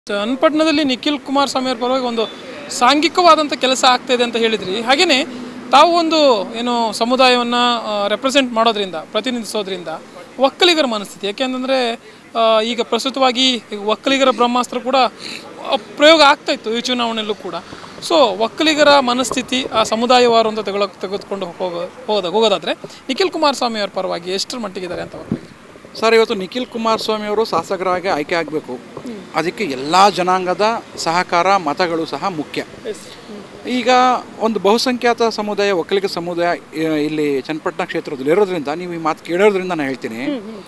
ಚನ್ನಪಟ್ಟಣದಲ್ಲಿ ನಿಖಿಲ್ ಕುಮಾರಸ್ವಾಮಿ ಅವ್ರ ಪರವಾಗಿ ಒಂದು ಸಾಂಘಿಕವಾದಂಥ ಕೆಲಸ ಆಗ್ತಾ ಇದೆ ಅಂತ ಹೇಳಿದ್ರಿ ಹಾಗೆಯೇ ತಾವು ಒಂದು ಏನು ಸಮುದಾಯವನ್ನು ರೆಪ್ರೆಸೆಂಟ್ ಮಾಡೋದ್ರಿಂದ ಪ್ರತಿನಿಧಿಸೋದ್ರಿಂದ ಒಕ್ಕಲಿಗರ ಮನಸ್ಥಿತಿ ಯಾಕೆಂತಂದರೆ ಈಗ ಪ್ರಸ್ತುತವಾಗಿ ಈಗ ಒಕ್ಕಲಿಗರ ಬ್ರಹ್ಮಾಸ್ತ್ರ ಕೂಡ ಆ, ಪ್ರಯೋಗ ಆಗ್ತಾ ಇತ್ತು ಈ ಚುನಾವಣೆಯಲ್ಲೂ ಕೂಡ ಸೊ ಒಕ್ಕಲಿಗರ ಮನಸ್ಥಿತಿ ಆ ಸಮುದಾಯವಾರು ಅಂತ ತೆಗೊಳ ತೆಗೆದುಕೊಂಡು ಹೋಗ ಹೋದ ಹೋಗೋದಾದರೆ ನಿಖಿಲ್ ಕುಮಾರಸ್ವಾಮಿ ಅವ್ರ ಪರವಾಗಿ ಎಷ್ಟರ ಮಟ್ಟಿಗಿದ್ದಾರೆ ಅಂತ ಒಕ್ಕಲಿಗರು ಸರ್ ಇವತ್ತು ನಿಖಿಲ್ ಕುಮಾರಸ್ವಾಮಿ ಅವರು ಶಾಸಕರಾಗಿ ಆಯ್ಕೆ ಆಗಬೇಕು ಅದಕ್ಕೆ ಎಲ್ಲ ಜನಾಂಗದ ಸಹಕಾರ ಮತಗಳು ಸಹ ಮುಖ್ಯ ಈಗ ಒಂದು ಬಹುಸಂಖ್ಯಾತ ಸಮುದಾಯ ಒಕ್ಕಲಿಗ ಸಮುದಾಯ ಆ, ಇಲ್ಲಿ ಚನ್ನಪಟ್ಟಣ ಕ್ಷೇತ್ರದಲ್ಲಿ ಇರೋದ್ರಿಂದ ನೀವು ಈ ಮಾತು ಕೇಳೋದ್ರಿಂದ ನಾನು ಹೇಳ್ತೀನಿ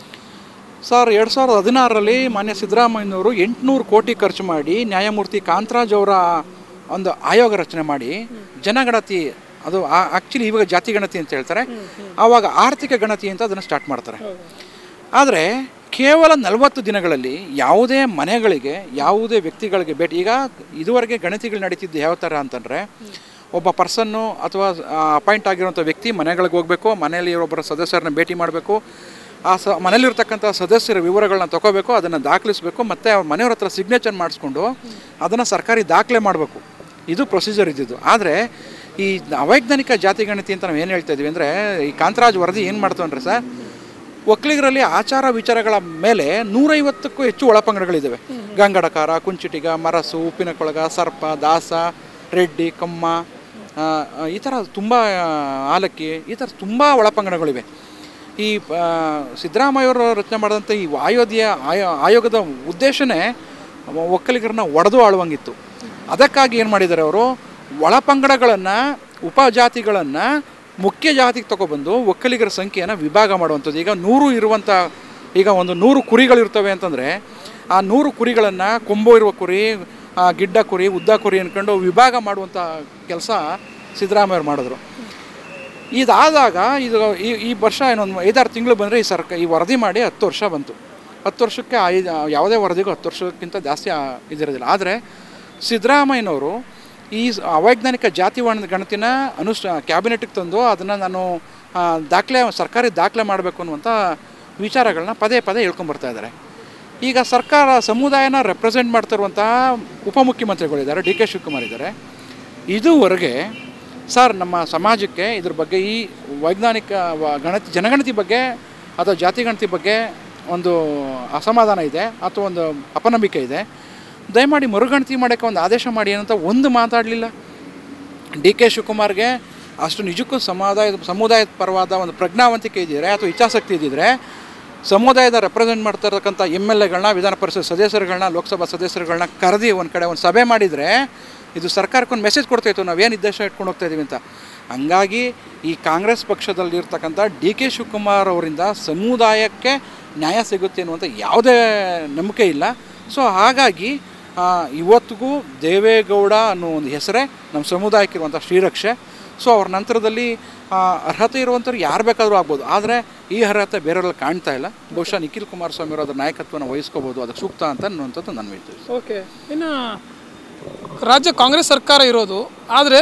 ಸರ್ ಎರಡು ಸಾವಿರದ ಹದಿನಾರರಲ್ಲಿ ಮಾನ್ಯ ಸಿದ್ದರಾಮಯ್ಯನವರು ಎಂಟುನೂರು ಕೋಟಿ ಖರ್ಚು ಮಾಡಿ ನ್ಯಾಯಮೂರ್ತಿ ಕಾಂತರಾಜ್ ಅವರ ಒಂದು ಆಯೋಗ ರಚನೆ ಮಾಡಿ ಜನಗಣತಿ ಅದು ಆ್ಯಕ್ಚುಲಿ ಇವಾಗ ಜಾತಿ ಗಣತಿ ಅಂತ ಹೇಳ್ತಾರೆ ಆವಾಗ ಆರ್ಥಿಕ ಗಣತಿ ಅಂತ ಅದನ್ನು ಸ್ಟಾರ್ಟ್ ಮಾಡ್ತಾರೆ ಆದರೆ ಕೇವಲ ನಲವತ್ತು ದಿನಗಳಲ್ಲಿ ಯಾವುದೇ ಮನೆಗಳಿಗೆ ಯಾವುದೇ ವ್ಯಕ್ತಿಗಳಿಗೆ ಭೇಟಿ ಈಗ ಇದುವರೆಗೆ ಗಣತಿಗಳು ನಡೀತಿದ್ದು ಯಾವ ಥರ ಅಂತಂದರೆ ಒಬ್ಬ ಪರ್ಸನ್ನು ಅಥವಾ ಅಪಾಯಿಂಟ್ ಆಗಿರುವಂಥ ವ್ಯಕ್ತಿ ಮನೆಗಳಿಗೆ ಹೋಗಬೇಕು ಮನೆಯಲ್ಲಿ ಒಬ್ಬರ ಸದಸ್ಯರನ್ನ ಭೇಟಿ ಮಾಡಬೇಕು ಆ ಸ ಮನೇಲಿರ್ತಕ್ಕಂಥ ಸದಸ್ಯರ ವಿವರಗಳನ್ನ ತಗೋಬೇಕು ಅದನ್ನು ದಾಖಲಿಸಬೇಕು ಮತ್ತು ಅವ್ರ ಮನೆಯವ್ರ ಹತ್ರ ಸಿಗ್ನೇಚರ್ ಮಾಡಿಸ್ಕೊಂಡು ಅದನ್ನು ಸರ್ಕಾರಿ ದಾಖಲೆ ಮಾಡಬೇಕು ಇದು ಪ್ರೊಸೀಜರ್ ಇದ್ದಿದ್ದು ಆದರೆ ಈ ಅವೈಜ್ಞಾನಿಕ ಜಾತಿ ಗಣತಿ ಅಂತ ನಾವು ಏನು ಹೇಳ್ತಾ ಇದ್ವಿ ಅಂದರೆ ಈ ಕಾಂತರಾಜ್ ವರದಿ ಏನು ಮಾಡ್ತು ಅಂದರೆ ಸರ್ ಒಕ್ಕಲಿಗರಲ್ಲಿ ಆಚಾರ ವಿಚಾರಗಳ ಮೇಲೆ ನೂರೈವತ್ತಕ್ಕೂ ಹೆಚ್ಚು ಒಳಪಂಗಡಗಳಿದ್ದಾವೆ ಗಂಗಡಕಾರ ಕುಂಚಿಟಿಗ ಮರಸು ಉಪ್ಪಿನ ಕೊಳಗ ಸರ್ಪ ದಾಸ ರೆಡ್ಡಿ ಕಮ್ಮ ಆ, ಆ, ಈ ಥರ ತುಂಬ ಆಲಕ್ಕಿ ಈ ಥರ ತುಂಬ ಒಳಪಂಗಡಗಳಿವೆ ಈ ಆ, ಸಿದ್ದರಾಮಯ್ಯವರು ರಚನೆ ಮಾಡಿದಂಥ ಈ ಅಯೋಧ್ಯೆಯ ಆಯೋ ಆಯೋಗದ ಉದ್ದೇಶನೇ ಒಕ್ಕಲಿಗರನ್ನ ಒಡೆದು ಆಳುವಂಗಿತ್ತು ಅದಕ್ಕಾಗಿ ಏನು ಮಾಡಿದ್ದಾರೆ ಅವರು ಒಳಪಂಗಡಗಳನ್ನು ಉಪಜಾತಿಗಳನ್ನು ಮುಖ್ಯ ಜಾತಿಗೆ ತಗೊಬಂದು ಒಕ್ಕಲಿಗರ ಸಂಖ್ಯೆಯನ್ನು ವಿಭಾಗ ಮಾಡುವಂಥದ್ದು ಈಗ ನೂರು ಇರುವಂಥ ಈಗ ಒಂದು ನೂರು ಕುರಿಗಳಿರ್ತವೆ ಅಂತಂದರೆ ಆ ನೂರು ಕುರಿಗಳನ್ನು ಕೊಂಬು ಇರುವ ಕುರಿ ಆ, ಗಿಡ್ಡ ಕುರಿ ಉದ್ದ ಕುರಿ ಅಂದ್ಕೊಂಡು ವಿಭಾಗ ಮಾಡುವಂಥ ಕೆಲಸ ಸಿದ್ದರಾಮಯ್ಯವ್ರು ಮಾಡಿದ್ರು ಇದಾದಾಗ ಇದು ಈ ಈ ವರ್ಷ ಇನ್ನೊಂದು ಐದಾರು ತಿಂಗಳು ಬಂದರೆ ಈ ಸರ್ಕ ಈ ವರದಿ ಮಾಡಿ ಹತ್ತು ವರ್ಷ ಬಂತು ಹತ್ತು ವರ್ಷಕ್ಕೆ ಐದು ಯಾವುದೇ ವರದಿಗೂ ಹತ್ತು ವರ್ಷಕ್ಕಿಂತ ಜಾಸ್ತಿ ಆ- ಇದಿರೋದಿಲ್ಲ ಆದರೆ ಸಿದ್ದರಾಮಯ್ಯನವರು ಈ ಸ- ಅವೈಜ್ಞಾನಿಕ ಜಾತಿವಾಣದ ಗಣತಿನ ಅನುಷ್ಠ ಕ್ಯಾಬಿನೆಟ್ಗೆ ತಂದು ಅದನ್ನು ನಾನು ಆ, ದಾಖಲೆ ಸರ್ಕಾರಿ ದಾಖಲೆ ಮಾಡಬೇಕು ಅನ್ನುವಂಥ ವಿಚಾರಗಳನ್ನ ಪದೇ ಪದೇ ಹೇಳ್ಕೊಂಬರ್ತಾ ಇದ್ದಾರೆ ಈಗ ಸರ್ಕಾರ ಸಮುದಾಯನ ರೆಪ್ರೆಸೆಂಟ್ ಮಾಡ್ತಿರುವಂತಹ ಉಪಮುಖ್ಯಮಂತ್ರಿಗಳಿದ್ದಾರೆ ಡಿ ಕೆ ಶಿವಕುಮಾರ್ ಇದ್ದಾರೆ ಇದುವರೆಗೆ ಸರ್ ನಮ್ಮ ಸಮಾಜಕ್ಕೆ ಇದ್ರ ಬಗ್ಗೆ ಈ ವೈಜ್ಞಾನಿಕ ವ- ಗಣತಿ ಜನಗಣತಿ ಬಗ್ಗೆ ಅಥವಾ ಜಾತಿ ಗಣತಿ ಬಗ್ಗೆ ಒಂದು ಅಸಮಾಧಾನ ಇದೆ ಅಥವಾ ಒಂದು ಅಪನಂಬಿಕೆ ಇದೆ ದಯಮಾಡಿ ಮರುಗಣತಿ ಮಾಡೋಕ್ಕೆ ಒಂದು ಆದೇಶ ಮಾಡಿ ಏನಂತ ಒಂದು ಮಾತಾಡಲಿಲ್ಲ ಡಿ ಕೆ ಶಿವಕುಮಾರ್ಗೆ ಅಷ್ಟು ನಿಜಕ್ಕೂ ಸಮುದಾಯದ ಸಮುದಾಯದ ಪರವಾದ ಒಂದು ಪ್ರಜ್ಞಾವಂತಿಕೆ ಇದ್ದಿದ್ರೆ ಅಥವಾ ಇಚ್ಛಾಶಕ್ತಿ ಇದ್ದಿದ್ರೆ ಸಮುದಾಯದ ರೆಪ್ರೆಸೆಂಟ್ ಮಾಡ್ತಾ ಇರತಕ್ಕಂಥ ಎಮ್ ಎಲ್ ಎಗಳನ್ನ ವಿಧಾನ ಪರಿಷತ್ ಸದಸ್ಯರುಗಳನ್ನ ಲೋಕಸಭಾ ಸದಸ್ಯರುಗಳನ್ನ ಕರೆದಿ ಒಂದು ಕಡೆ ಒಂದು ಸಭೆ ಮಾಡಿದರೆ ಇದು ಸರ್ಕಾರಕ್ಕೆ ಒಂದು ಮೆಸೇಜ್ ಕೊಡ್ತಾಯಿತ್ತು ನಾವೇನು ಉದ್ದೇಶ ಇಟ್ಕೊಂಡು ಹೋಗ್ತಾ ಇದೀವಿ ಅಂತ ಹಂಗಾಗಿ ಈ ಕಾಂಗ್ರೆಸ್ ಪಕ್ಷದಲ್ಲಿರ್ತಕ್ಕಂಥ ಡಿ ಕೆ ಶಿವಕುಮಾರ್ ಅವರಿಂದ ಸಮುದಾಯಕ್ಕೆ ನ್ಯಾಯ ಸಿಗುತ್ತೆ ಅನ್ನುವಂಥ ಯಾವುದೇ ನಂಬಿಕೆ ಇಲ್ಲ ಸೊ ಹಾಗಾಗಿ ಆ, ಇವತ್ತಿಗೂ ದೇವೇಗೌಡ ಅನ್ನೋ ಒಂದು ಹೆಸರೇ ನಮ್ಮ ಸಮುದಾಯಕ್ಕಿರುವಂಥ ಶ್ರೀರಕ್ಷೆ ಸೊ ಅವ್ರ ನಂತರದಲ್ಲಿ ಆ, ಅರ್ಹತೆ ಇರುವಂಥವ್ರು ಯಾರು ಬೇಕಾದರೂ ಆಗ್ಬೋದು ಆದರೆ ಈ ಅರ್ಹತೆ ಬೇರೆಯವ್ರಲ್ಲಿ ಕಾಣ್ತಾ ಇಲ್ಲ ಬಹುಶಃ ನಿಖಿಲ್ ಕುಮಾರಸ್ವಾಮಿ ಅವರು ಅದರ ನಾಯಕತ್ವನ ವಹಿಸ್ಕೋಬೋದು ಅದಕ್ಕೆ ಸೂಕ್ತ ಅಂತ ಅನ್ನುವಂಥದ್ದು ನನ್ನ ವಿಚಾರ ಓಕೆ ಇನ್ನು ರಾಜ್ಯ ಕಾಂಗ್ರೆಸ್ ಸರ್ಕಾರ ಇರೋದು ಆದರೆ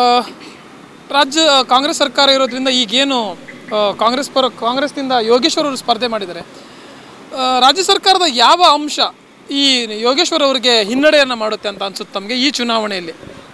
ರಾಜ್ಯ ಕಾಂಗ್ರೆಸ್ ಸರ್ಕಾರ ಇರೋದ್ರಿಂದ ಈಗೇನು ಆ, ಕಾಂಗ್ರೆಸ್ ಪರ ಕಾಂಗ್ರೆಸ್ನಿಂದ ಯೋಗೇಶ್ವರ್ ಅವರು ಸ್ಪರ್ಧೆ ಮಾಡಿದ್ದಾರೆ ಆ, ರಾಜ್ಯ ಸರ್ಕಾರದ ಯಾವ ಅಂಶ ಈ ಯೋಗೇಶ್ವರ್ ಅವರಿಗೆ ಹಿನ್ನಡೆಯನ್ನು ಮಾಡುತ್ತೆ ಅಂತ ಅನ್ಸುತ್ತೆ ತಮಗೆ ಈ ಚುನಾವಣೆಯಲ್ಲಿ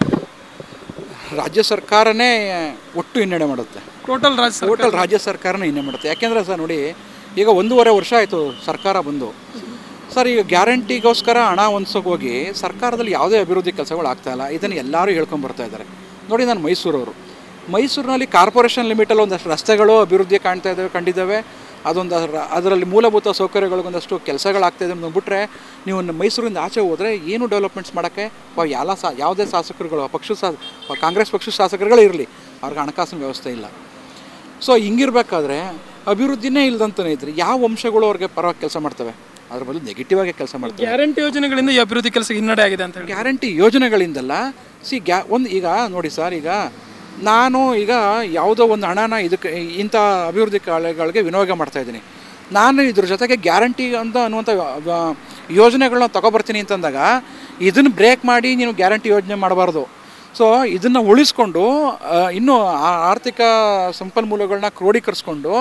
ರಾಜ್ಯ ಸರ್ಕಾರನೇ ಒಟ್ಟು ಹಿನ್ನಡೆ ಮಾಡುತ್ತೆ ಟೋಟಲ್ ರಾಜ್ಯ ಸರ್ಕಾರ ಟೋಟಲ್ ರಾಜ್ಯ ಸರ್ಕಾರನೇ ಹಿನ್ನಡೆ ಮಾಡುತ್ತೆ ಯಾಕೆಂದರೆ ಸರ್ ನೋಡಿ ಈಗ ಒಂದೂವರೆ ವರ್ಷ ಆಯಿತು ಸರ್ಕಾರ ಬಂದು ಸರ್ ಈಗ ಗ್ಯಾರಂಟಿಗೋಸ್ಕರ ಹಣ ಹೊಂದ್ಸೋಕೆ ಹೋಗಿ ಸರ್ಕಾರದಲ್ಲಿ ಯಾವುದೇ ಅಭಿವೃದ್ಧಿ ಕೆಲಸಗಳು ಆಗ್ತಾ ಇಲ್ಲ ಇದನ್ನು ಎಲ್ಲರೂ ಹೇಳ್ಕೊಂಬರ್ತಾ ಇದ್ದಾರೆ ನೋಡಿ ನಾನು ಮೈಸೂರವರು ಮೈಸೂರಿನಲ್ಲಿ ಕಾರ್ಪೊರೇಷನ್ ಲಿಮಿಟಲ್ಲಿ ಒಂದಷ್ಟು ರಸ್ತೆಗಳು ಅಭಿವೃದ್ಧಿ ಕಾಣ್ತಾ ಇದ್ದಾವೆ ಕಂಡಿದ್ದಾವೆ ಅದೊಂದು ರ- ಅದರಲ್ಲಿ ಮೂಲಭೂತ ಸೌಕರ್ಯಗಳಿಗೊಂದಷ್ಟು ಕೆಲಸಗಳಾಗ್ತಾ ಇದೆ ಬಿಟ್ಟರೆ ನೀವು ನ- ಮೈಸೂರಿಂದ ಆಚೆ ಹೋದರೆ ಏನು ಡೆವಲಪ್ಮೆಂಟ್ಸ್ ಮಾಡೋಕ್ಕೆ ಪ- ಎಲ್ಲ ಸಾ ಯಾವುದೇ ಶಾಸಕರುಗಳು ಪಕ್ಷ ಶಾ ಪ- ಕಾಂಗ್ರೆಸ್ ಪಕ್ಷದ ಶಾಸಕರುಗಳೇ ಇರಲಿ ಅವ್ರಿಗೆ ಹಣಕಾಸಿನ ವ್ಯವಸ್ಥೆ ಇಲ್ಲ ಸೊ ಹಿಂಗಿರ್ಬೇಕಾದ್ರೆ ಅಭಿವೃದ್ಧಿನೇ ಇಲ್ದಂತನೇ ಇದ್ರೆ ಯಾವ ಅಂಶಗಳು ಅವ್ರಿಗೆ ಪರವಾಗಿ ಕೆಲಸ ಮಾಡ್ತವೆ ಅದ್ರ ಬದಲು ನೆಗೆಟಿವ್ ಆಗಿ ಕೆಲಸ ಮಾಡ್ತವೆ ಗ್ಯಾರಂಟಿ ಯೋಜನೆಗಳಿಂದ ಈ ಅಭಿವೃದ್ಧಿ ಕೆಲಸ ಹಿನ್ನಡೆ ಆಗಿದೆ ಅಂತ ಹೇಳಿ ಗ್ಯಾರಂಟಿ ಯೋಜನೆಗಳಿಂದಲ್ಲ ಸಿ ಗ್ಯಾ ಒಂದು ಈಗ ನೋಡಿ ಸರ್ ಈಗ ನಾನು ಈಗ ಯಾವುದೋ ಒಂದು ಹಣನ ಇದಕ್ಕೆ ಇಂಥ ಅಭಿವೃದ್ಧಿ ಕಾರ್ಯಗಳಿಗೆ ವಿನಿಯೋಗ ಮಾಡ್ತಾ ಇದ್ದೀನಿ ನಾನು ಇದ್ರ ಜೊತೆಗೆ ಗ್ಯಾರಂಟಿ ಅಂತ ಅನ್ನುವಂಥ ಆ, ಯೋಜನೆಗಳನ್ನ ತಗೊಬರ್ತೀನಿ ಅಂತಂದಾಗ ಇದನ್ನು ಬ್ರೇಕ್ ಮಾಡಿ ನೀನು ಗ್ಯಾರಂಟಿ ಯೋಜನೆ ಮಾಡಬಾರ್ದು ಸೊ ಇದನ್ನು ಉಳಿಸ್ಕೊಂಡು ಆ, ಇನ್ನೂ ಆ- ಆರ್ಥಿಕ ಸಂಪನ್ಮೂಲಗಳನ್ನ ಕ್ರೋಢೀಕರಿಸ್ಕೊಂಡು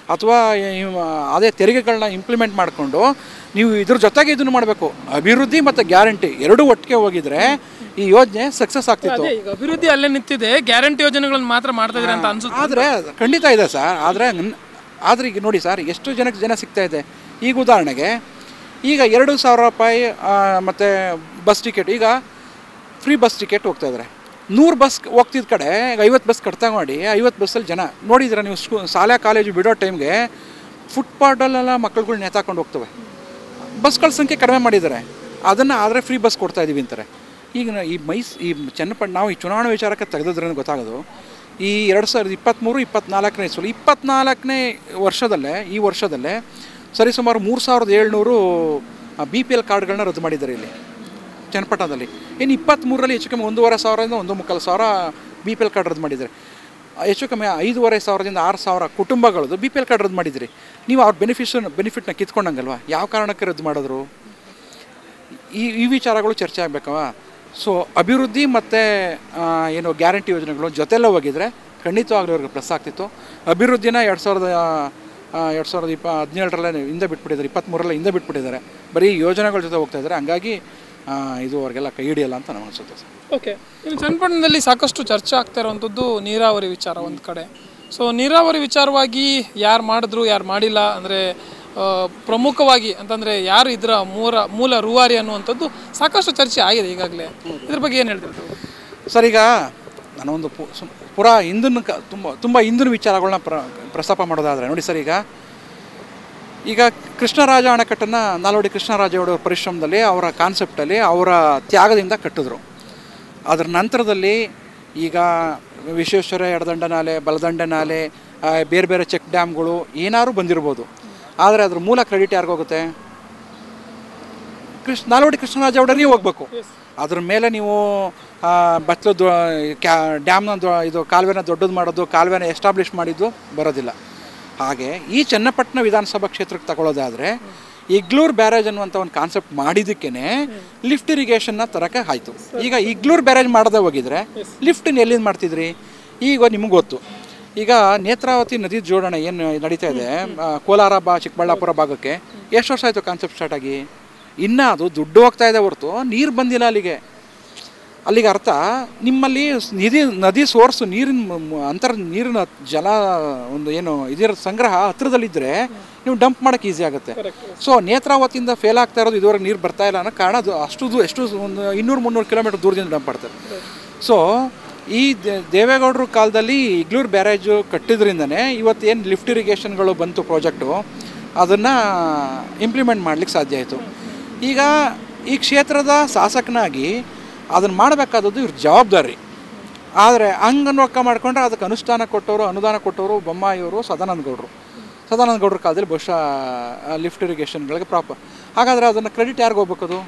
ಅಥವಾ ಅದೇ ತೆರಿಗೆಗಳನ್ನ ಇಂಪ್ಲಿಮೆಂಟ್ ಮಾಡಿಕೊಂಡು ನೀವು ಇದ್ರ ಜೊತೆಗೆ ಇದನ್ನು ಮಾಡಬೇಕು ಅಭಿವೃದ್ಧಿ ಮತ್ತು ಗ್ಯಾರಂಟಿ ಎರಡೂ ಒಟ್ಟಿಗೆ ಹೋಗಿದ್ರೆ ಈ ಯೋಜನೆ ಸಕ್ಸಸ್ ಆಗ್ತಿತ್ತು ಅದೇ ಈಗ ಅಭಿವೃದ್ಧಿ ಅಲ್ಲೇ ನಿಂತಿದೆ ಗ್ಯಾರಂಟಿ ಯೋಜನೆಗಳನ್ನು ಮಾತ್ರ ಮಾಡ್ತಾ ಇದ್ದಾರೆ ಅಂತ ಅನ್ಸುತ್ತೆ ಆದರೆ ಖಂಡಿತ ಇದೆ ಸರ್ ಆದರೆ ಆದರೆ ಈಗ ನೋಡಿ ಸರ್ ಎಷ್ಟು ಜನಕ್ಕೆ ಜನ ಸಿಗ್ತಾ ಇದೆ ಈಗ ಉದಾಹರಣೆಗೆ ಈಗ ಎರಡು ಸಾವಿರ ರೂಪಾಯಿ ಮತ್ತು ಬಸ್ ಟಿಕೆಟ್ ಈಗ ಫ್ರೀ ಬಸ್ ಟಿಕೆಟ್ ಹೋಗ್ತಾ ಇದ್ದಾರೆ ನೂರು ಬಸ್ ಹೋಗ್ತಿದ್ದ ಕಡೆ ಈಗ ಐವತ್ತು ಬಸ್ ಕಟ್ತಾ ಮಾಡಿ ಐವತ್ತು ಬಸ್ಸಲ್ಲಿ ಜನ ನೋಡಿದ್ರೆ ನೀವು ಸ್ಕೂ ಶಾಲಾ ಕಾಲೇಜು ಬಿಡೋ ಟೈಮ್ಗೆ ಫುಟ್ಪಾಟಲ್ಲೆಲ್ಲ ಮಕ್ಕಳುಗಳು ನೇತಾಕೊಂಡು ಹೋಗ್ತವೆ ಬಸ್ಗಳ ಸಂಖ್ಯೆ ಕಡಿಮೆ ಮಾಡಿದ್ದಾರೆ ಅದನ್ನು ಆದರೆ ಫ್ರೀ ಬಸ್ ಕೊಡ್ತಾ ಇದೀವಿ ಅಂತಾರೆ ಈಗ ನ- ಈ ಮೈಸ್ ಈ ಚನ್ನಪಟ್ಟಣ ನಾವು ಈ ಚುನಾವಣಾ ವಿಚಾರಕ್ಕೆ ತೆಗೆದಿದ್ರಿಂದ ಗೊತ್ತಾಗೋದು ಈ ಎರಡು ಸಾವಿರದ ಇಪ್ಪತ್ತ್ಮೂರು ಇಪ್ಪತ್ನಾಲ್ಕನೇ ಇಸ್ವಲ್ಲಿ ಇಪ್ಪತ್ನಾಲ್ಕನೇ ವರ್ಷದಲ್ಲೇ ಈ ವರ್ಷದಲ್ಲೇ ಸರಿಸುಮಾರು ಮೂರು ಸಾವಿರದ ಏಳ್ನೂರು ಬಿ ಪಿ ಎಲ್ ಕಾರ್ಡ್ಗಳನ್ನ ರದ್ದು ಮಾಡಿದ್ದಾರೆ ಇಲ್ಲಿ ಚನ್ನಪಟ್ಟಣದಲ್ಲಿ ಇನ್ನು ಇಪ್ಪತ್ತ್ಮೂರರಲ್ಲಿ ಹೆಚ್ಚು ಕಮ್ಮಿ ಒಂದೂವರೆ ಸಾವಿರದಿಂದ ಒಂದು ಮುಕ್ಕಾಲು ಸಾವಿರ ಬಿ ಪಿ ಎಲ್ ಕಾರ್ಡ್ ರದ್ದು ಮಾಡಿದ್ದಾರೆ ಹೆಚ್ಚು ಕಮ್ಮಿ ಐದೂವರೆ ಸಾವಿರದಿಂದ ಆರು ಸಾವಿರ ಕುಟುಂಬಗಳದ್ದು ಬಿ ಪಿ ಎಲ್ ಕಾರ್ಡ್ ರದ್ದು ಮಾಡಿದಿರಿ ನೀವು ಅವ್ರ ಬೆನಿಫಿಷನ್ ಬೆನಿಫಿಟ್ನ ಕಿತ್ಕೊಂಡಂಗಲ್ವಾ ಯಾವ ಕಾರಣಕ್ಕೆ ರದ್ದು ಮಾಡಿದ್ರು ಈ ಈ ವಿಚಾರಗಳು ಚರ್ಚೆ ಆಗಬೇಕವ ಸೊ ಅಭಿವೃದ್ಧಿ ಮತ್ತು ಏನು ಗ್ಯಾರಂಟಿ ಯೋಜನೆಗಳು ಜೊತೆಲ್ಲ ಹೋಗಿದ್ರೆ ಖಂಡಿತವಾಗ್ಲೂ ಅವ್ರಿಗೆ ಪ್ಲಸ್ ಆಗ್ತಿತ್ತು ಅಭಿವೃದ್ಧಿನ ಎರಡು ಸಾವಿರದ ಎರಡು ಸಾವಿರದ ಇಪ್ಪ ಹದಿನೇಳರಲ್ಲೇ ಹಿಂದೆ ಬಿಟ್ಬಿಟ್ಟಿದ್ದಾರೆ ಇಪ್ಪತ್ತ್ಮೂರಲ್ಲೇ ಹಿಂದೆ ಬಿಟ್ಬಿಟ್ಟಿದ್ದಾರೆ ಬರೀ ಯೋಜನೆಗಳ ಜೊತೆ ಹೋಗ್ತಾ ಇದ್ದಾರೆ ಹಂಗಾಗಿ ಆ, ಇದು ಅವ್ರಿಗೆಲ್ಲ ಕೈ ಹಿಡಿಯಲ್ಲ ಅಂತ ನನಗೆ ಅನಿಸುತ್ತೆ ಸರ್ ಓಕೆ ಇನ್ನು ಚನ್ನಪಟ್ಟಣದಲ್ಲಿ ಸಾಕಷ್ಟು ಚರ್ಚೆ ಆಗ್ತಾ ಇರುವಂಥದ್ದು ನೀರಾವರಿ ವಿಚಾರ ಒಂದು ಕಡೆ ಸೊ ನೀರಾವರಿ ವಿಚಾರವಾಗಿ ಯಾರು ಮಾಡಿದ್ರು ಯಾರು ಮಾಡಿಲ್ಲ ಅಂದರೆ ಪ್ರಮುಖವಾಗಿ ಅಂತಂದರೆ ಯಾರು ಇದರ ಮೂಲ ಮೂಲ ರೂವಾರಿ ಅನ್ನುವಂಥದ್ದು ಸಾಕಷ್ಟು ಚರ್ಚೆ ಆಗಿದೆ ಈಗಾಗಲೇ ಇದ್ರ ಬಗ್ಗೆ ಏನು ಹೇಳ್ತಿರ್ತಾರೆ ಸರ್ ಈಗ ನಾನೊಂದು ಪು ಸುಮ್- ಪುರಾ ಹಿಂದಿನ ಕ ತುಂಬ ತುಂಬ ಹಿಂದಿನ ವಿಚಾರಗಳನ್ನ ಪ್ರ ಪ್ರಸ್ತಾಪ ಮಾಡೋದಾದರೆ ನೋಡಿ ಸರ್ ಈಗ ಈಗ ಕೃಷ್ಣರಾಜ ಅಣೆಕಟ್ಟನ್ನು ನಾಲ್ವಡಿ ಕೃಷ್ಣರಾಜ ಅವರ ಪರಿಶ್ರಮದಲ್ಲಿ ಅವರ ಕಾನ್ಸೆಪ್ಟಲ್ಲಿ ಅವರ ತ್ಯಾಗದಿಂದ ಕಟ್ಟಿದ್ರು ಅದರ ನಂತರದಲ್ಲಿ ಈಗ ವಿಶ್ವೇಶ್ವರ ಎಡದಂಡ ನಾಲೆ ಬಲದಂಡ ನಾಲೆ ಆ, ಬೇರೆ ಬೇರೆ ಚೆಕ್ ಡ್ಯಾಮ್ಗಳು ಏನಾದ್ರು ಬಂದಿರ್ಬೋದು ಆದರೆ ಅದ್ರ ಮೂಲ ಕ್ರೆಡಿಟ್ ಯಾರಿಗೋಗುತ್ತೆ ಕೃಷ್ಣ ನಾಲ್ವಡಿ ಕೃಷ್ಣರಾಜ ಒಡೆಯರಿಗೆ ಹೋಗ್ಬೇಕು ಅದ್ರ ಮೇಲೆ ನೀವು ಬಚ್ಚಲು ಕ್ಯಾ ಡ್ಯಾಮ್ನ ದೊ ಇದು ಕಾಲುವೆನ ದೊಡ್ಡದು ಮಾಡೋದು ಕಾಲುವೆನ ಎಸ್ಟಾಬ್ಲಿಷ್ ಮಾಡಿದ್ದು ಬರೋದಿಲ್ಲ ಹಾಗೆ ಈ ಚನ್ನಪಟ್ಟಣ ವಿಧಾನಸಭಾ ಕ್ಷೇತ್ರಕ್ಕೆ ತಗೊಳ್ಳೋದಾದರೆ ಇಗ್ಲೂರ್ ಬ್ಯಾರೇಜ್ ಅನ್ನುವಂಥ ಒಂದು ಕಾನ್ಸೆಪ್ಟ್ ಮಾಡಿದ್ದಕ್ಕೇ ಲಿಫ್ಟ್ ಇರಿಗೇಷನ್ನ ತರಕ್ಕೆ ಆಯಿತು ಈಗ ಇಗ್ಲೂರ್ ಬ್ಯಾರೇಜ್ ಮಾಡದೆ ಹೋಗಿದ್ರೆ ಲಿಫ್ಟನ್ನ ಎಲ್ಲಿಂದ ಮಾಡ್ತಿದ್ರಿ ಈಗ ನಿಮಗೆ ಗೊತ್ತು ಈಗ ನೇತ್ರಾವತಿ ನದಿ ಜೋಡಣೆ ಏನು ನಡೀತಾ ಇದೆ ಆ, ಕೋಲಾರ ಬಾ ಚಿಕ್ಕಬಳ್ಳಾಪುರ ಭಾಗಕ್ಕೆ ಎಷ್ಟು ವರ್ಷ ಆಯಿತು ಕಾನ್ಸೆಪ್ಟ್ ಸ್ಟಾರ್ಟ್ ಆಗಿ ಇನ್ನೂ ಅದು ದುಡ್ಡು ಹೋಗ್ತಾ ಇದೆ ಹೊರತು ನೀರು ಬಂದಿಲ್ಲ ಅಲ್ಲಿಗೆ ಅಲ್ಲಿಗೆ ಅರ್ಥ ನಿಮ್ಮಲ್ಲಿ ಸ್- ನಿಧಿ ನದಿ ಸೋರ್ಸು ನೀರಿನ ಮ- ಮ- ಅಂತರ್ ನೀರಿನ ಜಲ ಒಂದು ಏನು ಇದರ ಸಂಗ್ರಹ ಹತ್ರದಲ್ಲಿದ್ದರೆ ನೀವು ಡಂಪ್ ಮಾಡೋಕ್ಕೆ ಈಸಿ ಆಗುತ್ತೆ ಸೊ ನೇತ್ರಾವತಿಯಿಂದ ಫೇಲ್ ಆಗ್ತಾ ಇರೋದು ಇದುವರೆಗೆ ನೀರು ಬರ್ತಾ ಇಲ್ಲ ಅನ್ನೋ ಕಾರಣ ಅದು ಅಷ್ಟು ದೂ ಎಷ್ಟು ಒಂದು ಇನ್ನೂರು ಮುನ್ನೂರು ಕಿಲೋಮೀಟರ್ ದೂರದಿಂದ ಡಂಪ್ ಮಾಡ್ತಾರೆ ಸೊ ಈ ದೇ- ದೇವೇಗೌಡರ ಕಾಲದಲ್ಲಿ ಇಗ್ಲೂರು ಬ್ಯಾರೇಜು ಕಟ್ಟಿದ್ರಿಂದನೇ ಇವತ್ತು ಏನು ಲಿಫ್ಟ್ ಇರಿಗೇಷನ್ಗಳು ಬಂತು ಪ್ರಾಜೆಕ್ಟು ಅದನ್ನು ಇಂಪ್ಲಿಮೆಂಟ್ ಮಾಡ್ಲಿಕ್ಕೆ ಸಾಧ್ಯ ಆಯಿತು ಈಗ ಈ ಕ್ಷೇತ್ರದ ಶಾಸಕನಾಗಿ ಅದನ್ನು ಮಾಡಬೇಕಾದದ್ದು ಇವ್ರ ಜವಾಬ್ದಾರಿ ಆದರೆ ಹಂಗನ್ವಕ್ಕ ಮಾಡ್ಕೊಂಡ್ರೆ ಅದಕ್ಕೆ ಅನುಷ್ಠಾನ ಕೊಟ್ಟವರು ಅನುದಾನ ಕೊಟ್ಟವರು ಬೊಮ್ಮಾಯಿಯವರು ಸದಾನಂದ ಗೌಡರು ಸದಾನಂದ ಗೌಡ್ರ ಕಾಲದಲ್ಲಿ ಬಹುಶಃ ಲಿಫ್ಟ್ ಇರಿಗೇಷನ್ಗಳಿಗೆ ಪ್ರಾಪರ್ ಹಾಗಾದರೆ ಅದನ್ನು ಕ್ರೆಡಿಟ್ ಯಾರಿಗೆ ಹೋಗ್ಬೇಕು ಅದು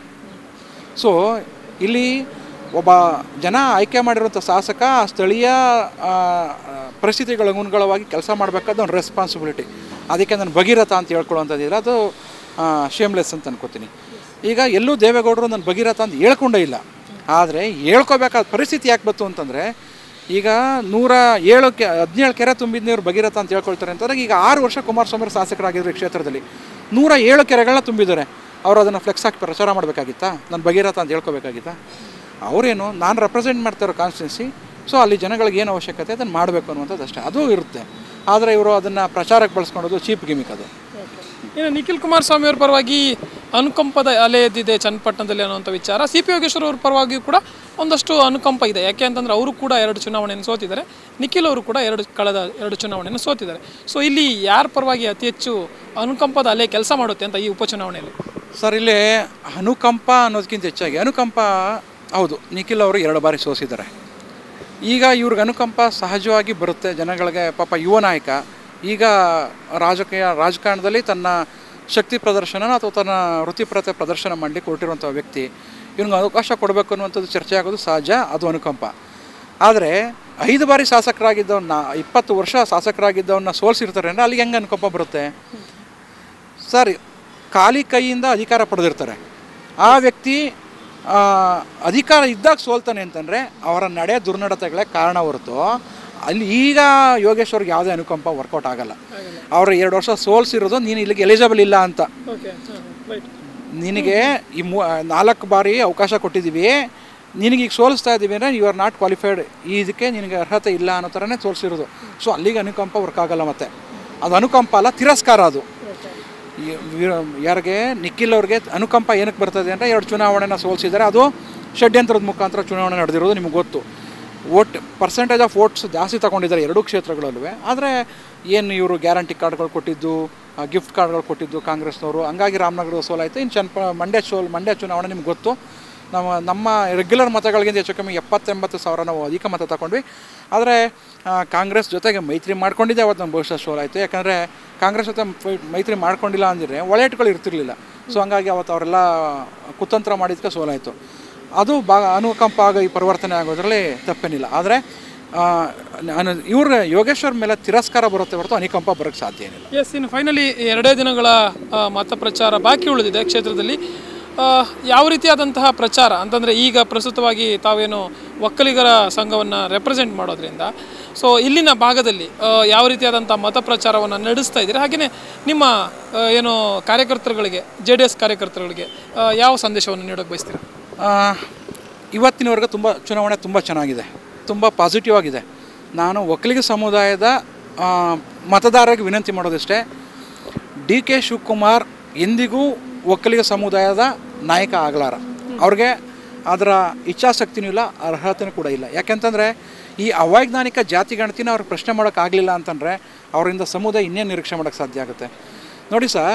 ಸೊ ಇಲ್ಲಿ ಒಬ್ಬ ಜನ ಆಯ್ಕೆ ಮಾಡಿರುವಂಥ ಶಾಸಕ ಆ ಸ್ಥಳೀಯ ಆ, ಆ, ಪರಿಸ್ಥಿತಿಗಳ ಅನುಗುಣವಾಗಿ ಕೆಲಸ ಮಾಡಬೇಕಾದ ಒಂದು ರೆಸ್ಪಾನ್ಸಿಬಿಲಿಟಿ ಅದಕ್ಕೆ ನಾನು ಭಗೀರಥ ಅಂತ ಹೇಳ್ಕೊಳ್ಳುವಂಥದ್ದಿಲ್ಲ ಅದು ಶೇಮ್ಲೆಸ್ ಅಂತ ಅನ್ಕೋತೀನಿ ಈಗ ಎಲ್ಲೂ ದೇವೇಗೌಡರು ನಾನು ಭಗೀರಥ ಅಂತ ಹೇಳ್ಕೊಂಡೇ ಇಲ್ಲ ಆದರೆ ಹೇಳ್ಕೋಬೇಕಾದ ಪರಿಸ್ಥಿತಿ ಯಾಕೆ ಬಂತು ಅಂತಂದರೆ ಈಗ ನೂರ ಏಳು ಕೆ ಹದಿನೇಳು ಕೆರೆ ತುಂಬಿದ ನೀರು ಭಗೀರಥ ಅಂತ ಹೇಳ್ಕೊಳ್ತಾರೆ ಅಂತಂದ್ರೆ ಈಗ ಆರು ವರ್ಷ ಕುಮಾರಸ್ವಾಮಿ ಅವರು ಶಾಸಕರಾಗಿದ್ರು ಈ ಕ್ಷೇತ್ರದಲ್ಲಿ ನೂರ ಏಳು ಕೆರೆಗಳನ್ನ ತುಂಬಿದ್ದಾರೆ ಅವರು ಅದನ್ನು ಫ್ಲೆಕ್ಸ್ ಹಾಕಿ ಪ್ರಚಾರ ಮಾಡಬೇಕಾಗಿತ್ತಾ ನಾನು ಭಗೀರಥ ಅಂತ ಹೇಳ್ಕೊಬೇಕಾಗಿತ್ತಾ ಅವರೇನು ನಾನು ರೆಪ್ರೆಸೆಂಟ್ ಮಾಡ್ತಾ ಇರೋ ಕಾನ್ಸ್ಟಿಟ್ಯೂನ್ಸಿ ಸೊ ಅಲ್ಲಿ ಜನಗಳಿಗೆ ಏನು ಅವಶ್ಯಕತೆ ಅದನ್ನು ಮಾಡಬೇಕು ಅನ್ನುವಂಥದ್ದು ಅಷ್ಟೇ ಅದು ಇರುತ್ತೆ ಆದರೆ ಇವರು ಅದನ್ನು ಪ್ರಚಾರಕ್ಕೆ ಬಳಸ್ಕೊಳ್ಳೋದು ಚೀಪ್ ಗಿಮಿಕ್ ಅದು ಇನ್ನು ನಿಖಿಲ್ ಕುಮಾರಸ್ವಾಮಿ ಅವ್ರ ಪರವಾಗಿ ಅನುಕಂಪದ ಅಲೆ ಎದ್ದಿದೆ ಚನ್ನಪಟ್ಟಣದಲ್ಲಿ ಅನ್ನುವಂಥ ವಿಚಾರ ಸಿ ಪಿ ಯೋಗೇಶ್ವರ ಅವ್ರ ಪರವಾಗಿಯೂ ಕೂಡ ಒಂದಷ್ಟು ಅನುಕಂಪ ಇದೆ ಯಾಕೆ ಅಂತಂದ್ರೆ ಅವರು ಕೂಡ ಎರಡು ಚುನಾವಣೆಯನ್ನು ಸೋತಿದ್ದಾರೆ ನಿಖಿಲ್ ಅವರು ಕೂಡ ಎರಡು ಕಳೆದ ಎರಡು ಚುನಾವಣೆಯನ್ನು ಸೋತಿದ್ದಾರೆ ಸೊ ಇಲ್ಲಿ ಯಾರ ಪರವಾಗಿ ಅತಿ ಹೆಚ್ಚು ಅನುಕಂಪದ ಅಲೆ ಕೆಲಸ ಮಾಡುತ್ತೆ ಅಂತ ಈ ಉಪಚುನಾವಣೆಯಲ್ಲಿ ಸರ್ ಇಲ್ಲಿ ಅನುಕಂಪ ಅನ್ನೋದಕ್ಕಿಂತ ಹೆಚ್ಚಾಗಿ ಅನುಕಂಪ ಹೌದು ನಿಖಿಲ್ ಅವರು ಎರಡು ಬಾರಿ ಸೋಸಿದ್ದಾರೆ ಈಗ ಇವ್ರಿಗೆ ಅನುಕಂಪ ಸಹಜವಾಗಿ ಬರುತ್ತೆ ಜನಗಳಿಗೆ ಪಾಪ ಯುವ ನಾಯಕ ಈಗ ರಾಜಕೀಯ ರಾಜಕಾರಣದಲ್ಲಿ ತನ್ನ ಶಕ್ತಿ ಪ್ರದರ್ಶನ ಅಥವಾ ತನ್ನ ವೃತ್ತಿಪರತೆ ಪ್ರದರ್ಶನ ಮಾಡಲಿಕ್ಕೆ ಹೊರಟಿರುವಂಥ ವ್ಯಕ್ತಿ ಇವ್ನಿಗೆ ಅವಕಾಶ ಕೊಡಬೇಕು ಅನ್ನುವಂಥದ್ದು ಚರ್ಚೆ ಆಗೋದು ಸಹಜ ಅದು ಅನುಕಂಪ ಆದರೆ ಐದು ಬಾರಿ ಶಾಸಕರಾಗಿದ್ದವನ್ನ ಇಪ್ಪತ್ತು ವರ್ಷ ಶಾಸಕರಾಗಿದ್ದವನ್ನ ಸೋಲಿಸಿರ್ತಾರೆ ಅಂದರೆ ಅಲ್ಲಿಗೆ ಹೆಂಗೆ ಅನುಕಂಪ ಬರುತ್ತೆ ಸರ್ ಖಾಲಿ ಕೈಯಿಂದ ಅಧಿಕಾರ ಪಡೆದಿರ್ತಾರೆ ಆ ವ್ಯಕ್ತಿ ಆ, ಅಧಿಕಾರ ಇದ್ದಾಗ ಸೋಲ್ತಾನೆ ಅಂತಂದರೆ ಅವರ ನಡೆ ದುರ್ನಡತೆಗಳೇ ಕಾರಣ ಹೊರತು ಅಲ್ಲಿ ಈಗ ಯೋಗೇಶ್ವರ್ಗೆ ಯಾವುದೇ ಅನುಕಂಪ ವರ್ಕೌಟ್ ಆಗಲ್ಲ ಅವ್ರು ಎರಡು ವರ್ಷ ಸೋಲ್ಸಿರೋದು ನೀನು ಇಲ್ಲಿಗೆ ಎಲಿಜಿಬಲ್ ಇಲ್ಲ ಅಂತ ಓಕೆ ರೈಟ್ ನಿನಗೆ ಈ ಮೂ ನಾಲ್ಕು ಬಾರಿ ಅವಕಾಶ ಕೊಟ್ಟಿದ್ದೀವಿ ನಿನಗೆ ಈಗ ಸೋಲಿಸ್ತಾ ಇದ್ದೀವಿ ಅಂದರೆ ಯು ಆರ್ ನಾಟ್ ಕ್ವಾಲಿಫೈಡ್ ಇದಕ್ಕೆ ನಿನಗೆ ಅರ್ಹತೆ ಇಲ್ಲ ಅನ್ನೋ ಥರನೇ ತೋರಿಸಿರೋದು ಸೊ ಅಲ್ಲಿಗೆ ಅನುಕಂಪ ವರ್ಕ್ ಆಗಲ್ಲ ಮತ್ತೆ ಅದು ಅನುಕಂಪ ಅಲ್ಲ ತಿರಸ್ಕಾರ ಅದು ಈ ವೀರ- ಯಾರಿಗೆ ನಿಖಿಲ್ ಅವ್ರಿಗೆ ಅನುಕಂಪ ಏನಕ್ಕೆ ಬರ್ತದೆ ಅಂದರೆ ಎರಡು ಚುನಾವಣೆನ ಸೋಲಿಸಿದ್ದಾರೆ ಅದು ಷಡ್ಯಂತ್ರದ ಮುಖಾಂತರ ಚುನಾವಣೆ ನಡೆದಿರೋದು ನಿಮ್ಗೆ ಗೊತ್ತು ವೋಟ್ ಪರ್ಸೆಂಟೇಜ್ ಆಫ್ ವೋಟ್ಸ್ ಜಾಸ್ತಿ ತಗೊಂಡಿದ್ದಾರೆ ಎರಡೂ ಕ್ಷೇತ್ರಗಳಲ್ಲೂ ಆದರೆ ಏನು ಇವರು ಗ್ಯಾರಂಟಿ ಕಾರ್ಡ್ಗಳು ಕೊಟ್ಟಿದ್ದು ಗಿಫ್ಟ್ ಕಾರ್ಡ್ಗಳು ಕೊಟ್ಟಿದ್ದು ಕಾಂಗ್ರೆಸ್ನವರು ಹಂಗಾಗಿ ರಾಮನಗರದ ಸೋಲಾಯಿತು ಇನ್ನು ಚನ್ನಪ ಮಂಡ್ಯ ಸೋಲ್ ಮಂಡ್ಯ ಚುನಾವಣೆ ನಿಮ್ಗೆ ಗೊತ್ತು ನಮ್ಮ ನಮ್ಮ ರೆಗ್ಯುಲರ್ ಮತಗಳಿಗಿಂತ ಹೆಚ್ಚು ಕಮ್ಮಿ ಎಪ್ಪತ್ತೆಂಬತ್ತು ಸಾವಿರ ನಾವು ಅಧಿಕ ಮತ ತಗೊಂಡ್ವಿ ಆದರೆ ಕಾಂಗ್ರೆಸ್ ಜೊತೆಗೆ ಮೈತ್ರಿ ಮಾಡ್ಕೊಂಡಿದ್ದೆ ಅವತ್ತು ನಮ್ಮ ಬಹುಶಃ ಸೋಲಾಯಿತು ಯಾಕಂದರೆ ಕಾಂಗ್ರೆಸ್ ಜೊತೆ ಫೈ- ಮೈತ್ರಿ ಮಾಡ್ಕೊಂಡಿಲ್ಲ ಅಂದರೆ ಒಳೆಟ್ಗಳು ಇರ್ತಿರ್ಲಿಲ್ಲ ಸೊ ಹಂಗಾಗಿ ಅವತ್ತು ಅವರೆಲ್ಲ ಕುತಂತ್ರ ಮಾಡಿದ್ದಕ್ಕೆ ಸೋಲಾಯಿತು ಅದು ಬಾ ಅನುಕಂಪ ಆಗಿ ಪರಿವರ್ತನೆ ಆಗೋದ್ರಲ್ಲಿ ತಪ್ಪೇನಿಲ್ಲ ಆದರೆ ನಾನು ಇವ್ರ ಯೋಗೇಶ್ವರ್ ಮೇಲೆ ತಿರಸ್ಕಾರ ಬರುತ್ತೆ ಹೊರತು ಅನುಕಂಪ ಬರೋಕ್ಕೆ ಸಾಧ್ಯ ಏನಿಲ್ಲ ಎಸ್ ಇನ್ನು ಫೈನಲಿ ಎರಡೇ ದಿನಗಳ ಆ, ಮತ ಪ್ರಚಾರ ಬಾಕಿ ಉಳಿದಿದೆ ಕ್ಷೇತ್ರದಲ್ಲಿ ಆ, ಯಾವ ರೀತಿಯಾದಂತಹ ಪ್ರಚಾರ ಅಂತಂದರೆ ಈಗ ಪ್ರಸ್ತುತವಾಗಿ ತಾವೇನು ಒಕ್ಕಲಿಗರ ಸಂಘವನ್ನು ರೆಪ್ರೆಸೆಂಟ್ ಮಾಡೋದ್ರಿಂದ ಸೊ ಇಲ್ಲಿನ ಭಾಗದಲ್ಲಿ ಆ, ಯಾವ ರೀತಿಯಾದಂಥ ಮತ ಪ್ರಚಾರವನ್ನು ನಡೆಸ್ತಾ ಇದ್ದೀರಿ ಹಾಗೆಯೇ ನಿಮ್ಮ ಆ, ಏನು ಕಾರ್ಯಕರ್ತರುಗಳಿಗೆ ಜೆ ಡಿ ಎಸ್ ಕಾರ್ಯಕರ್ತರುಗಳಿಗೆ ಆ, ಯಾವ ಸಂದೇಶವನ್ನು ನೀಡೋಕೆ ಬಯಸ್ತೀರಾ ಆ, ಇವತ್ತಿನವರೆಗೆ ತುಂಬ ಚುನಾವಣೆ ತುಂಬ ಚೆನ್ನಾಗಿದೆ ತುಂಬ ಪಾಸಿಟಿವ್ ಆಗಿದೆ ನಾನು ಒಕ್ಕಲಿಗ ಸಮುದಾಯದ ಆ, ಮತದಾರರಿಗೆ ವಿನಂತಿ ಮಾಡೋದಿಷ್ಟೇ ಡಿ ಕೆ ಶಿವಕುಮಾರ್ ಎಂದಿಗೂ ಒಕ್ಕಲಿಗ ಸಮುದಾಯದ ನಾಯಕ ಆಗಲಾರ ಅವ್ರಿಗೆ ಅದರ ಇಚ್ಛಾಶಕ್ತಿನೂ ಇಲ್ಲ ಅರ್ಹತೆನೂ ಕೂಡ ಇಲ್ಲ ಯಾಕೆಂತಂದರೆ ಈ ಅವೈಜ್ಞಾನಿಕ ಜಾತಿ ಗಣತಿನ ಅವ್ರಿಗೆ ಪ್ರಶ್ನೆ ಮಾಡೋಕ್ಕಾಗಲಿಲ್ಲ ಅಂತಂದರೆ ಅವರಿಂದ ಸಮುದಾಯ ಇನ್ನೇನು ನಿರೀಕ್ಷೆ ಮಾಡೋಕ್ಕೆ ಸಾಧ್ಯ ಆಗುತ್ತೆ ನೋಡಿ ಸರ್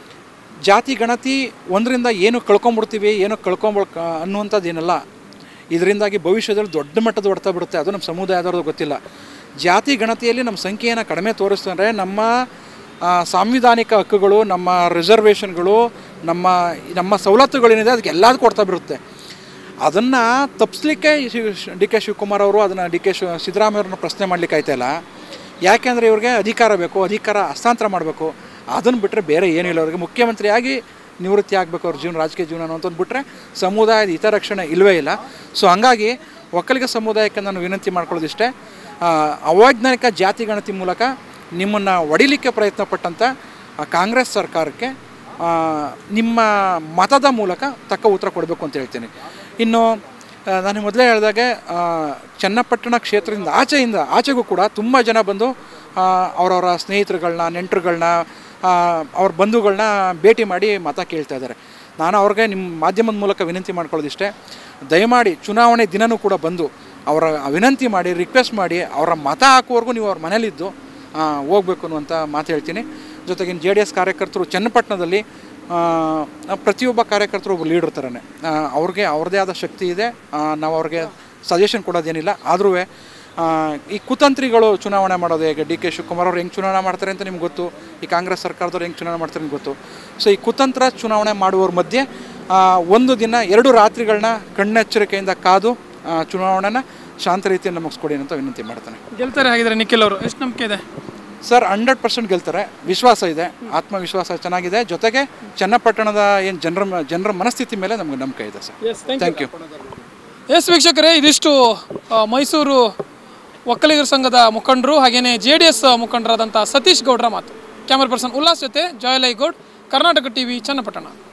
ಜಾತಿ ಗಣತಿ ಒಂದರಿಂದ ಏನು ಕಳ್ಕೊಂಬಿಡ್ತೀವಿ ಏನು ಕಳ್ಕೊಂಬ ಅನ್ನುವಂಥದ್ದು ಏನಲ್ಲ ಇದರಿಂದಾಗಿ ಭವಿಷ್ಯದಲ್ಲಿ ದೊಡ್ಡ ಮಟ್ಟದ ಹೊಡ್ತಾ ಬಿಡುತ್ತೆ ಅದು ನಮ್ಮ ಸಮುದಾಯದವ್ರದ್ದು ಗೊತ್ತಿಲ್ಲ ಜಾತಿ ಗಣತಿಯಲ್ಲಿ ನಮ್ಮ ಸಂಖ್ಯೆಯನ್ನು ಕಡಿಮೆ ತೋರಿಸ್ತಂದರೆ ನಮ್ಮ ಆ, ಸಾಂವಿಧಾನಿಕ ಹಕ್ಕುಗಳು ನಮ್ಮ ರಿಸರ್ವೇಷನ್ಗಳು ನಮ್ಮ ನಮ್ಮ ಸವಲತ್ತುಗಳೇನಿದೆ ಅದಕ್ಕೆ ಎಲ್ಲದಕ್ಕೂ ಕೊಡ್ತಾ ಬಿಡುತ್ತೆ ಅದನ್ನು ತಪ್ಪಿಸ್ಲಿಕ್ಕೆ ಡಿ ಕೆ ಶಿವಕುಮಾರ್ ಅವರು ಅದನ್ನು ಡಿ ಕೆ ಶಿವ ಸಿದ್ದರಾಮಯ್ಯವ್ರನ್ನ ಪ್ರಶ್ನೆ ಮಾಡ್ಲಿಕ್ಕೆ ಆಯ್ತಲ್ಲ ಯಾಕೆಂದರೆ ಇವ್ರಿಗೆ ಅಧಿಕಾರ ಬೇಕು ಅಧಿಕಾರ ಹಸ್ತಾಂತರ ಮಾಡಬೇಕು ಅದನ್ನು ಬಿಟ್ಟರೆ ಬೇರೆ ಏನಿಲ್ಲ ಅವ್ರಿಗೆ ಮುಖ್ಯಮಂತ್ರಿಯಾಗಿ ನಿವೃತ್ತಿ ಆಗಬೇಕು ಅವ್ರ ಜೀವನ ರಾಜಕೀಯ ಜೀವನ ಅಂತಂದು ಬಿಟ್ಟರೆ ಸಮುದಾಯದ ಹಿತರಕ್ಷಣೆ ಇಲ್ಲವೇ ಇಲ್ಲ ಸೊ ಹಂಗಾಗಿ ಒಕ್ಕಲಿಗ ಸಮುದಾಯಕ್ಕೆ ನಾನು ವಿನಂತಿ ಮಾಡ್ಕೊಳ್ಳೋದಿಷ್ಟೇ ಆ, ಅವೈಜ್ಞಾನಿಕ ಜಾತಿ ಗಣತಿ ಮೂಲಕ ನಿಮ್ಮನ್ನು ಒಡಿಲಿಕ್ಕೆ ಪ್ರಯತ್ನ ಪಟ್ಟಂಥ ಆ ಕಾಂಗ್ರೆಸ್ ಸರ್ಕಾರಕ್ಕೆ ಆ, ನಿಮ್ಮ ಮತದ ಮೂಲಕ ತಕ್ಕ ಉತ್ತರ ಕೊಡಬೇಕು ಅಂತ ಹೇಳ್ತೀನಿ ಇನ್ನು ಆ, ನಾನು ಮೊದಲೇ ಹೇಳಿದಾಗೆ ಆ, ಚನ್ನಪಟ್ಟಣ ಕ್ಷೇತ್ರದಿಂದ ಆಚೆಯಿಂದ ಆಚೆಗೂ ಕೂಡ ತುಂಬ ಜನ ಬಂದು ಆ, ಅವರವರ ಸ್ನೇಹಿತರುಗಳನ್ನ ನೆಂಟರುಗಳನ್ನ ಅವ್ರ ಬಂಧುಗಳನ್ನ ಭೇಟಿ ಮಾಡಿ ಮತ ಕೇಳ್ತಾ ಇದ್ದಾರೆ ನಾನು ಅವ್ರಿಗೆ ನಿಮ್ಮ ಮಾಧ್ಯಮದ ಮೂಲಕ ವಿನಂತಿ ಮಾಡ್ಕೊಳ್ಳೋದಿಷ್ಟೇ ದಯಮಾಡಿ ಚುನಾವಣೆ ದಿನವೂ ಕೂಡ ಬಂದು ಅವರ ವಿನಂತಿ ಮಾಡಿ ರಿಕ್ವೆಸ್ಟ್ ಮಾಡಿ ಅವರ ಮತ ಹಾಕುವವರೆಗೂ ನೀವು ಅವ್ರ ಮನೇಲಿದ್ದು ಆ, ಹೋಗ್ಬೇಕು ಅನ್ನುವಂಥ ಮಾತು ಹೇಳ್ತೀನಿ ಜೊತೆಗೆ ಜೆ ಡಿ ಎಸ್ ಕಾರ್ಯಕರ್ತರು ಚನ್ನಪಟ್ಟಣದಲ್ಲಿ ಆ, ಪ್ರತಿಯೊಬ್ಬ ಕಾರ್ಯಕರ್ತರು ಒಬ್ಬ ಲೀಡರ್ ಥರನೇ ಆ, ಅವ್ರಿಗೆ ಅವ್ರದ್ದೇ ಆದ ಶಕ್ತಿ ಇದೆ ಆ, ನಾವು ಅವ್ರಿಗೆ ಸಜೆಷನ್ ಕೊಡೋದೇನಿಲ್ಲ ಆದರೂ ಈ ಕುತಂತ್ರಿಗಳು ಚುನಾವಣೆ ಮಾಡೋದು ಹೇಗೆ ಡಿ ಕೆ ಶಿವಕುಮಾರ್ ಅವ್ರು ಹೆಂಗೆ ಚುನಾವಣೆ ಮಾಡ್ತಾರೆ ಅಂತ ನಿಮ್ಗೆ ಗೊತ್ತು ಈ ಕಾಂಗ್ರೆಸ್ ಸರ್ಕಾರದವ್ರು ಹೆಂಗೆ ಚುನಾವಣೆ ಮಾಡ್ತಾರೆ ಅಂತ ಗೊತ್ತು ಸೊ ಈ ಕುತಂತ್ರ ಚುನಾವಣೆ ಮಾಡುವವ್ರ ಮಧ್ಯೆ ಆ, ಒಂದು ದಿನ ಎರಡು ರಾತ್ರಿಗಳನ್ನ ಕಣ್ಣೆಚ್ಚರಿಕೆಯಿಂದ ಕಾದು ಆ, ಚುನಾವಣೆನ ಶಾಂತ ರೀತಿಯಿಂದ ಮುಗಿಸ್ಕೊಡಿ ಅಂತ ವಿನಂತಿ ಮಾಡ್ತಾನೆ ಗೆಲ್ತಾರೆ ಹಾಗಿದ್ರೆ ನಿಖಿಲ್ ಅವರು ಎಷ್ಟು ನಂಬಿಕೆ ಇದೆ ಸರ್ ಹಂಡ್ರೆಡ್ ಪರ್ಸೆಂಟ್ ಗೆಲ್ತಾರೆ ವಿಶ್ವಾಸ ಇದೆ ಆತ್ಮವಿಶ್ವಾಸ ಚೆನ್ನಾಗಿದೆ ಜೊತೆಗೆ ಚನ್ನಪಟ್ಟಣದ ಏನು ಜನರ ಜನರ ಮನಸ್ಥಿತಿ ಮೇಲೆ ನಮ್ಗೆ ನಂಬಿಕೆ ಇದೆ sir yes thank thank you yes ವೀಕ್ಷಕರೇ ಇದಿಷ್ಟು ಆ, ಮೈಸೂರು ಒಕ್ಕಲಿಗರ ಸಂಘದ ಮುಖಂಡರು ಹಾಗೆಯೇ ಜೆ ಡಿ ಎಸ್ ಮುಖಂಡರಾದಂಥ ಸತೀಶ್ ಗೌಡ್ರ ಮಾತು ಕ್ಯಾಮರಾ ಪರ್ಸನ್ ಉಲ್ಲಾಸ್ ಜೊತೆ ಜಯಲೈ ಗೌಡ್ ಕರ್ನಾಟಕ ಟಿವಿ ಚನ್ನಪಟ್ಟಣ